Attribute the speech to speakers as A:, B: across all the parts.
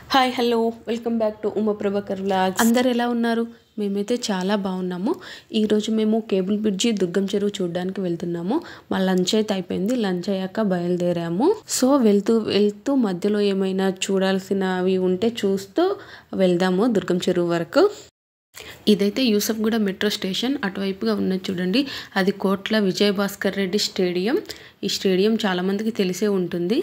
A: hi hello welcome back to Uma Prabhakar vlogs అందరు ఎలా ఉన్నారు మేమైతే చాలా బాగున్నాము ఈరోజు మేము కేబుల్ బ్రిడ్జి దుర్గం చెరువు చూడడానికి వెళ్తున్నాము మా లంచ్ అయితే అయిపోయింది లంచ్ అయ్యాక బయలుదేరాము సో వెళ్తూ వెళ్తూ మధ్యలో ఏమైనా చూడాల్సినవి ఉంటే చూస్తూ వెళ్దాము దుర్గం చెరువు వరకు ఇదైతే యూసఫ్గూడ మెట్రో స్టేషన్ అటువైపుగా ఉన్నది చూడండి అది కోట్ల విజయభాస్కర్ రెడ్డి స్టేడియం ఈ స్టేడియం చాలామందికి తెలిసే ఉంటుంది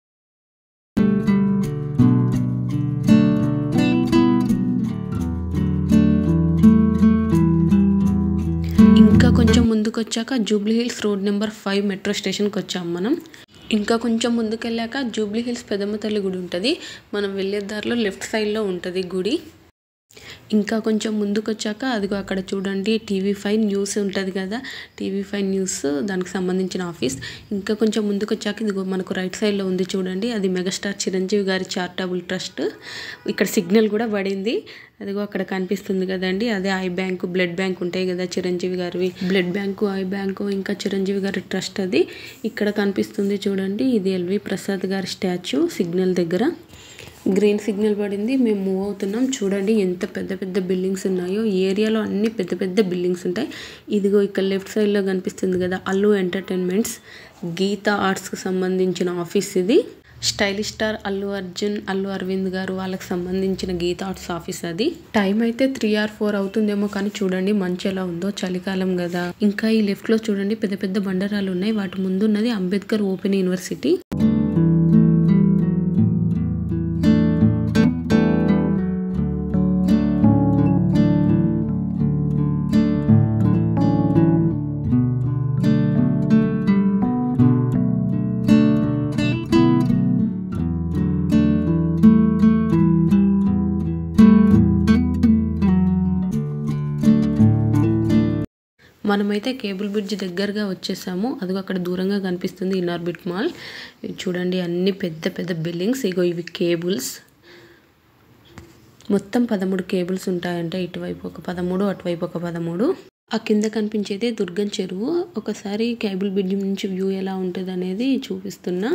A: ఇంకా కొంచెం ముందుకు వచ్చాక Jubilee Hills road number five metro స్టేషన్కి వచ్చాం మనం ఇంకా కొంచెం ముందుకు వెళ్ళాక జూబ్లీ హిల్స్ పెదమ్మ తల్లి గుడి ఉంటుంది మనం వెళ్ళే దారిలో లెఫ్ట్ సైడ్లో ఉంటుంది గుడి ఇంకా కొంచెం ముందుకు వచ్చాక అదిగో అక్కడ చూడండి టీవీ ఫైవ్ న్యూస్ ఉంటుంది కదా టీవీ ఫైవ్ న్యూస్ దానికి సంబంధించిన ఆఫీస్ ఇంకా కొంచెం ముందుకు వచ్చాక ఇదిగో మనకు రైట్ సైడ్లో ఉంది చూడండి అది మెగాస్టార్ చిరంజీవి గారి చారిటబుల్ ట్రస్ట్ ఇక్కడ సిగ్నల్ కూడా పడింది అదిగో అక్కడ కనిపిస్తుంది కదండి అదే ఐ బ్యాంకు బ్లడ్ బ్యాంక్ ఉంటాయి కదా చిరంజీవి గారివి బ్లడ్ బ్యాంకు ఐ బ్యాంకు ఇంకా చిరంజీవి గారి ట్రస్ట్ అది ఇక్కడ కనిపిస్తుంది చూడండి ఇది ఎల్వి ప్రసాద్ గారి స్టాచ్యూ సిగ్నల్ దగ్గర గ్రీన్ సిగ్నల్ పడింది మేము మూవ్ అవుతున్నాం చూడండి ఎంత పెద్ద పెద్ద బిల్డింగ్స్ ఉన్నాయో ఈ ఏరియాలో అన్ని పెద్ద పెద్ద బిల్డింగ్స్ ఉంటాయి ఇదిగో ఇక్కడ లెఫ్ట్ సైడ్లో కనిపిస్తుంది కదా అల్లు ఎంటర్టైన్మెంట్స్ గీతా ఆర్ట్స్కి సంబంధించిన ఆఫీస్ ఇది స్టైలిష్ స్టార్ అల్లు అర్జున్ అల్లు అరవింద్ గారు వాళ్ళకి సంబంధించిన గీతా ఆర్ట్స్ ఆఫీస్ అది టైం అయితే త్రీ ఆర్ ఫోర్ అవుతుందేమో కానీ చూడండి మంచి ఎలా ఉందో చలికాలం కదా ఇంకా ఈ లెఫ్ట్ లో చూడండి పెద్ద పెద్ద బండరాలు ఉన్నాయి వాటి ముందు ఉన్నది అంబేద్కర్ ఓపెన్ యూనివర్సిటీ మనమైతే కేబుల్ బ్రిడ్జ్ దగ్గరగా వచ్చేసాము అదిగో అక్కడ దూరంగా కనిపిస్తుంది ఇన్ఆర్బిట్ మాల్ ఇది చూడండి అన్ని పెద్ద పెద్ద బిల్డింగ్స్ ఇగో ఇవి కేబుల్స్ మొత్తం పదమూడు కేబుల్స్ ఉంటాయంట ఇటువైపు ఒక పదమూడు అటువైపు ఒక పదమూడు ఆ కింద కనిపించేది దుర్గం చెరువు ఒకసారి కేబుల్ బ్రిడ్జ్ నుంచి వ్యూ ఎలా ఉంటుంది అనేది చూపిస్తున్నా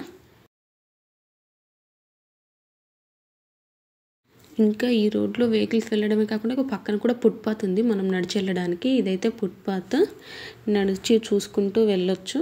A: ఇంకా ఈ రోడ్లో వెహికల్స్ వెళ్ళడమే కాకుండా ఒక పక్కన కూడా ఫుట్పాత్ ఉంది మనం నడిచి వెళ్ళడానికి ఇదైతే ఫుట్పాత్ నడిచి చూసుకుంటూ వెళ్ళొచ్చు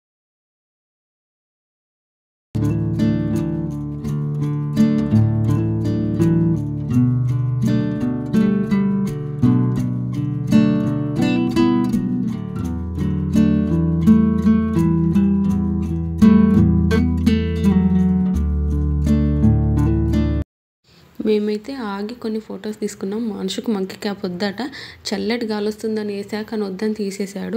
A: మేమైతే ఆగి కొన్ని ఫొటోస్ తీసుకున్నాం మనుషుకు మంకి క్యాప్ వద్దట చల్లటి గాలి వస్తుందని వేసాక అని వద్దని తీసేశాడు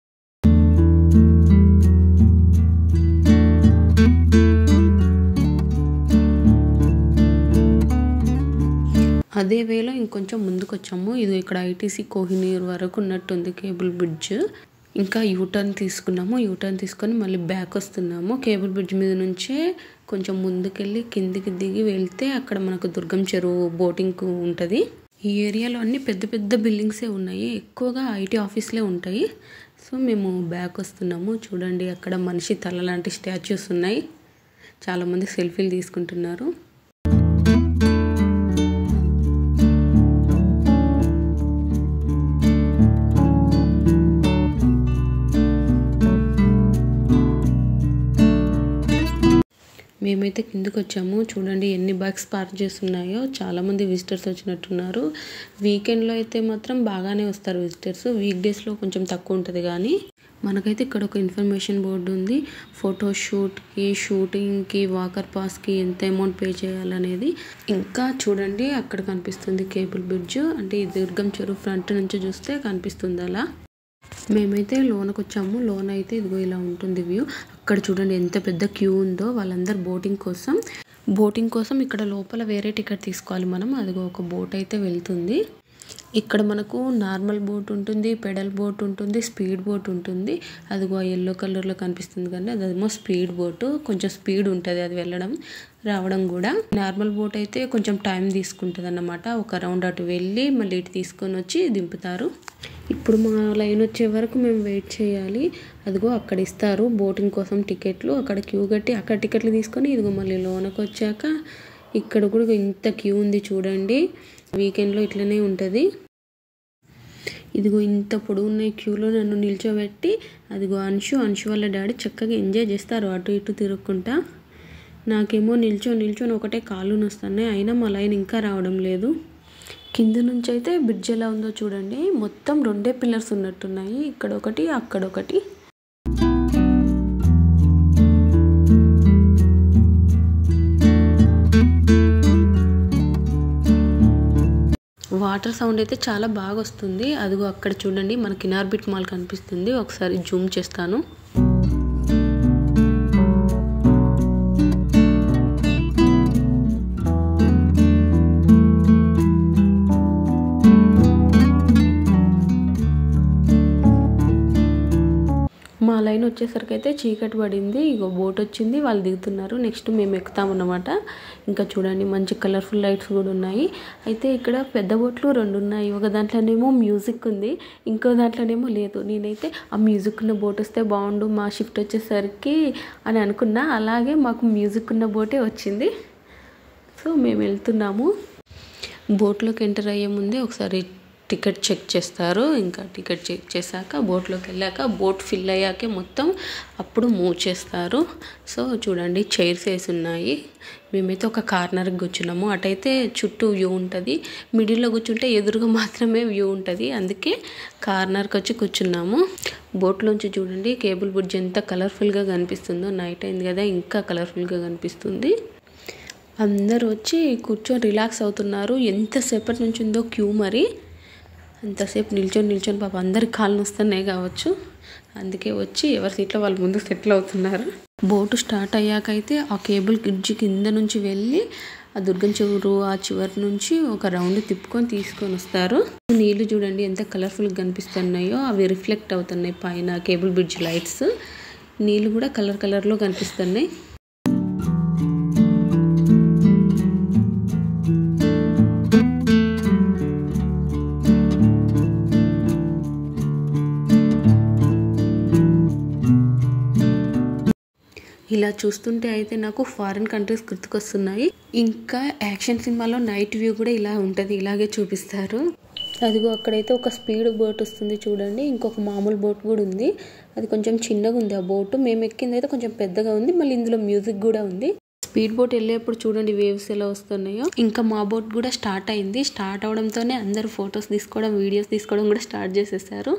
A: అదే వేలో ఇంకొంచెం ముందుకు వచ్చాము ఇది ఇక్కడ ఐటీసీ కోహినూర్ వరకు ఉన్నట్టుంది కేబుల్ బ్రిడ్జ్ ఇంకా యూటర్న్ తీసుకున్నాము యూటర్న్ తీసుకొని మళ్ళీ బ్యాక్ వస్తున్నాము కేబుల్ బ్రిడ్జ్ మీద నుంచే కొంచెం ముందుకెళ్ళి కిందికి దిగి వెళ్తే అక్కడ మనకు దుర్గం చెరువు బోటింగ్ ఉంటుంది ఈ ఏరియాలో అన్ని పెద్ద పెద్ద బిల్డింగ్సే ఉన్నాయి ఎక్కువగా ఐటీ ఆఫీస్లే ఉంటాయి సో మేము బ్యాక్ వస్తున్నాము చూడండి అక్కడ మనిషి తల లాంటి స్టాచ్యూస్ ఉన్నాయి చాలామంది సెల్ఫీలు తీసుకుంటున్నారు మేమైతే కిందకి వచ్చాము చూడండి ఎన్ని బైక్స్ పార్క్ చేస్తున్నాయో చాలామంది విజిటర్స్ వచ్చినట్టున్నారు వీకెండ్లో అయితే మాత్రం బాగానే వస్తారు విజిటర్స్ వీక్ డేస్లో కొంచెం తక్కువ ఉంటుంది కానీ మనకైతే ఇక్కడ ఒక ఇన్ఫర్మేషన్ బోర్డు ఉంది ఫోటో షూట్కి షూటింగ్కి వాకర్ పాస్కి ఎంత అమౌంట్ పే చేయాలనేది ఇంకా చూడండి అక్కడ కనిపిస్తుంది కేబుల్ బ్రిడ్జ్ అంటే ఈ దుర్గం చెరువు ఫ్రంట్ నుంచి చూస్తే కనిపిస్తుంది అలా మేమైతే లోనకు వచ్చాము లోన్ అయితే ఇదిగో ఇలా ఉంటుంది వ్యూ అక్కడ చూడండి ఎంత పెద్ద క్యూ ఉందో వాళ్ళందరు బోటింగ్ కోసం బోటింగ్ కోసం ఇక్కడ లోపల వేరే టికెట్ తీసుకోవాలి మనం అదిగో ఒక బోట్ అయితే వెళ్తుంది ఇక్కడ మనకు నార్మల్ బోట్ ఉంటుంది పెడల్ బోట్ ఉంటుంది స్పీడ్ బోట్ ఉంటుంది అదిగో ఎల్లో కలర్లో కనిపిస్తుంది కానీ అదేమో స్పీడ్ బోట్ కొంచెం స్పీడ్ ఉంటుంది అది వెళ్ళడం రావడం కూడా నార్మల్ బోట్ అయితే కొంచెం టైం తీసుకుంటుంది అన్నమాట ఒక రౌండ్ అటు వెళ్ళి మళ్ళీ ఇటు తీసుకొని వచ్చి దింపుతారు ఇప్పుడు మా లైన్ వచ్చే వరకు మేము వెయిట్ చేయాలి అదిగో అక్కడ ఇస్తారు బోటింగ్ కోసం టికెట్లు అక్కడ క్యూ కట్టి అక్కడ టికెట్లు తీసుకొని ఇదిగో మళ్ళీ లోనకి వచ్చాక ఇక్కడ కూడా ఇంత క్యూ ఉంది చూడండి వీకెండ్లో ఇట్లనే ఉంటుంది ఇదిగో ఇంత పొడుగున్న క్యూలో నన్ను నిల్చోబెట్టి అదిగో అంశు అంశు వాళ్ళ డాడీ చక్కగా ఎంజాయ్ చేస్తారు అటు ఇటు తిరుగుకుంటా నాకేమో నిల్చో నిల్చొని ఒకటే కాళ్ళు నొస్తున్నాయి అయినా మా లైన్ ఇంకా రావడం లేదు కింద నుంచి అయితే బ్రిడ్జ్ ఎలా ఉందో చూడండి మొత్తం రెండే పిల్లర్స్ ఉన్నట్టున్నాయి ఇక్కడ ఒకటి అక్కడ ఒకటి వాటర్ సౌండ్ అయితే చాలా బాగా వస్తుంది అదిగో అక్కడ చూడండి మనకి ఇనార్బిట్ మాల్ కనిపిస్తుంది ఒకసారి జూమ్ చేస్తాను మా లైన్ వచ్చేసరికి అయితే చీకటి పడింది ఇగో బోట్ వచ్చింది వాళ్ళు దిగుతున్నారు నెక్స్ట్ మేము ఎక్కుతామన్నమాట ఇంకా చూడండి మంచి కలర్ఫుల్ లైట్స్ కూడా ఉన్నాయి అయితే ఇక్కడ పెద్ద బోట్లు రెండు ఉన్నాయి ఒక దాంట్లోనేమో మ్యూజిక్ ఉంది ఇంకో దాంట్లోనేమో లేదు నేనైతే ఆ మ్యూజిక్ ఉన్న బోట్ వస్తే బాగుండు మా షిఫ్ట్ వచ్చేసరికి అని అనుకున్నా అలాగే మాకు మ్యూజిక్ ఉన్న బోటే వచ్చింది సో మేము వెళ్తున్నాము బోట్లోకి ఎంటర్ అయ్యే ముందే ఒకసారి టికెట్ చెక్ చేస్తారు ఇంకా టికెట్ చెక్ చేశాక బోట్లోకి వెళ్ళాక బోట్ ఫిల్ అయ్యాకే మొత్తం అప్పుడు మూవ్ చేస్తారు సో చూడండి చైర్స్ వేసి ఉన్నాయి మేమైతే ఒక కార్నర్కి కూర్చున్నాము అటైతే చుట్టూ వ్యూ ఉంటుంది మిడిల్లో కూర్చుంటే ఎదురుగా మాత్రమే వ్యూ ఉంటుంది అందుకే కార్నర్కి వచ్చి కూర్చున్నాము బోట్లోంచి చూడండి కేబుల్ బ్రిడ్జ్ ఎంత కలర్ఫుల్గా కనిపిస్తుందో నైట్ అయింది కదా ఇంకా కలర్ఫుల్గా కనిపిస్తుంది అందరూ వచ్చి కూర్చొని రిలాక్స్ అవుతున్నారు ఎంతసేపటి నుంచి ఉందో క్యూ మరి అంతసేపు నిల్చొని నిల్చొని పాప అందరికి కాళ్ళు వస్తున్నాయి కావచ్చు అందుకే వచ్చి ఎవరి సీట్లో వాళ్ళు ముందు సెటిల్ అవుతున్నారు బోటు స్టార్ట్ అయ్యాక అయితే ఆ కేబుల్ బ్రిడ్జ్ కింద నుంచి వెళ్ళి ఆ దుర్గం చెవురు ఆ చివరి నుంచి ఒక రౌండ్ తిప్పుకొని తీసుకొని వస్తారు నీళ్లు చూడండి ఎంత కలర్ఫుల్గా కనిపిస్తున్నాయో అవి రిఫ్లెక్ట్ అవుతున్నాయి పైన కేబుల్ బ్రిడ్జ్ లైట్స్ నీళ్ళు కూడా కలర్ కలర్లో కనిపిస్తున్నాయి ఇలా చూస్తుంటే అయితే నాకు ఫారిన్ కంట్రీస్ గుర్తుకొస్తున్నాయి ఇంకా యాక్షన్ సినిమాలో నైట్ వ్యూ కూడా ఇలా ఉంటుంది ఇలాగే చూపిస్తారు అదిగో అక్కడైతే ఒక స్పీడ్ బోట్ వస్తుంది చూడండి ఇంకొక మామూలు బోట్ కూడా ఉంది అది కొంచెం చిన్నగా ఉంది ఆ బోటు మేము ఎక్కింది అయితే కొంచెం పెద్దగా ఉంది మళ్ళీ ఇందులో మ్యూజిక్ కూడా ఉంది స్పీడ్ బోట్ వెళ్ళేప్పుడు చూడండి వేవ్స్ ఎలా వస్తున్నాయో ఇంకా మా బోట్ కూడా స్టార్ట్ అయింది స్టార్ట్ అవడంతోనే అందరూ ఫొటోస్ తీసుకోవడం వీడియోస్ తీసుకోవడం కూడా స్టార్ట్ చేసేసారు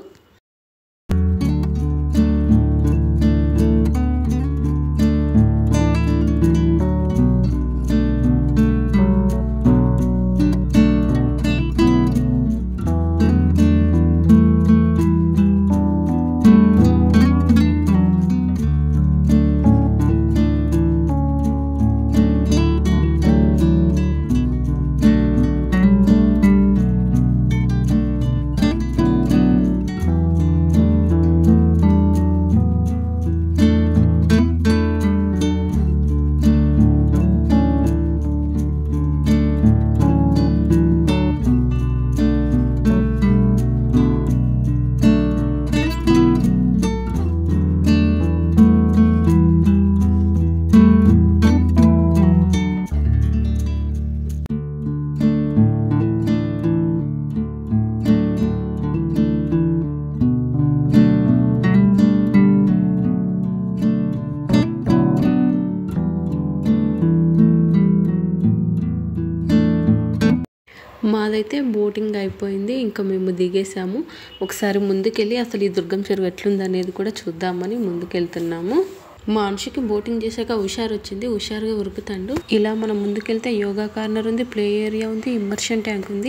A: మాదైతే బోటింగ్ అయిపోయింది ఇంకా మేము దిగేసాము ఒకసారి ముందుకెళ్ళి అసలు ఈ దుర్గం చెరువు ఎట్లుందనేది కూడా చూద్దామని ముందుకెళ్తున్నాము మా మనిషికి బోటింగ్ చేశాక హుషారు వచ్చింది హుషారుగా ఉరుకుతాడు ఇలా మనం ముందుకెళ్తే యోగా కార్నర్ ఉంది ప్లే ఏరియా ఉంది ఇమ్మర్షన్ ట్యాంక్ ఉంది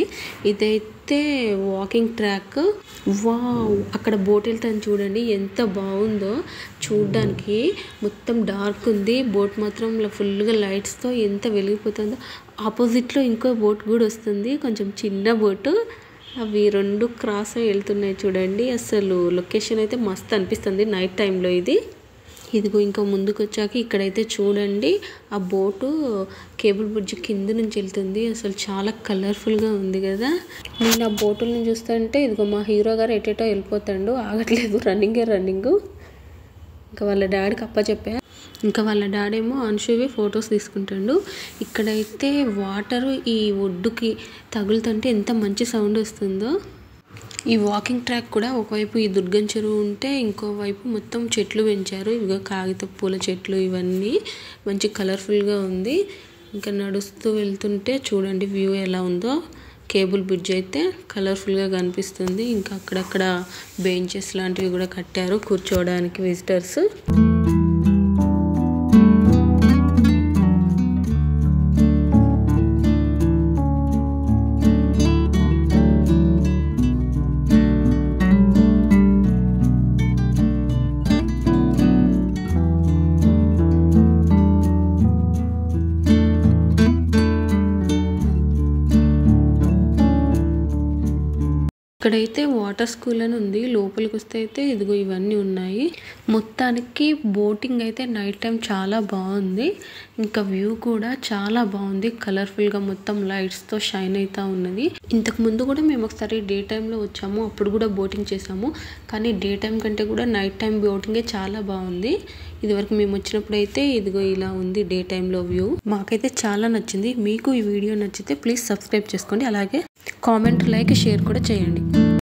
A: ఇదైతే వాకింగ్ ట్రాక్ వావ్ అక్కడ బోట్ వెళ్తాను చూడండి ఎంత బాగుందో చూడ్డానికి మొత్తం డార్క్ ఉంది బోట్ మాత్రం ఫుల్గా లైట్స్తో ఎంత వెలిగిపోతుందో ఆపోజిట్లో ఇంకో బోట్ కూడా వస్తుంది కొంచెం చిన్న బోటు అవి రెండు క్రాస్ అయి వెళ్తున్నాయి చూడండి అసలు లొకేషన్ అయితే మస్తు అనిపిస్తుంది నైట్ టైంలో ఇది ఇదిగో ఇంకా ముందుకు వచ్చాక ఇక్కడైతే చూడండి ఆ బోటు కేబుల్ బ్రిడ్జ్ కింద నుంచి వెళ్తుంది అసలు చాలా కలర్ఫుల్గా ఉంది కదా నేను ఆ బోటులను చూస్తుంటే ఇదిగో మా హీరో గారు ఎటేటో వెళ్ళిపోతాడు ఆగట్లేదు రన్నింగే రన్నింగ్ ఇంకా వాళ్ళ డాడీకి అప్ప చెప్పా ఇంకా వాళ్ళ డాడీ ఏమో అంశువి ఫొటోస్ తీసుకుంటాడు ఇక్కడైతే వాటర్ ఈ ఒడ్డుకి తగులుతుంటే ఎంత మంచి సౌండ్ వస్తుందో ఈ వాకింగ్ ట్రాక్ కూడా ఒకవైపు ఈ దుర్గం చెరువు ఉంటే ఇంకోవైపు మొత్తం చెట్లు పెంచారు ఇవిగో కాగిత పూల చెట్లు ఇవన్నీ మంచి కలర్ఫుల్గా ఉంది ఇంకా నడుస్తూ వెళ్తుంటే చూడండి వ్యూ ఎలా ఉందో కేబుల్ బ్రిడ్జ్ అయితే కలర్ఫుల్గా కనిపిస్తుంది ఇంకా అక్కడక్కడ బెంచెస్ లాంటివి కూడా కట్టారు కూర్చోవడానికి విజిటర్స్ ఇక్కడైతే వాటర్ స్కూల్ అని ఉంది లోపలికి వస్తే అయితే ఇదిగో ఇవన్నీ ఉన్నాయి మొత్తానికి బోటింగ్ అయితే నైట్ టైం చాలా బాగుంది ఇంకా వ్యూ కూడా చాలా బాగుంది కలర్ఫుల్గా మొత్తం లైట్స్తో షైన్ అవుతా ఉన్నది ఇంతకు ముందు కూడా మేము ఒకసారి డే టైంలో వచ్చాము అప్పుడు కూడా బోటింగ్ చేసాము కానీ డే టైం కంటే కూడా నైట్ టైం బోటింగే చాలా బాగుంది ఇదివరకు మేము వచ్చినప్పుడు అయితే ఇదిగో ఇలా ఉంది డే టైంలో వ్యూ మాకైతే చాలా నచ్చింది మీకు ఈ వీడియో నచ్చితే ప్లీజ్ సబ్స్క్రైబ్ చేసుకోండి అలాగే కామెంట్ లైక్ షేర్ కూడా చేయండి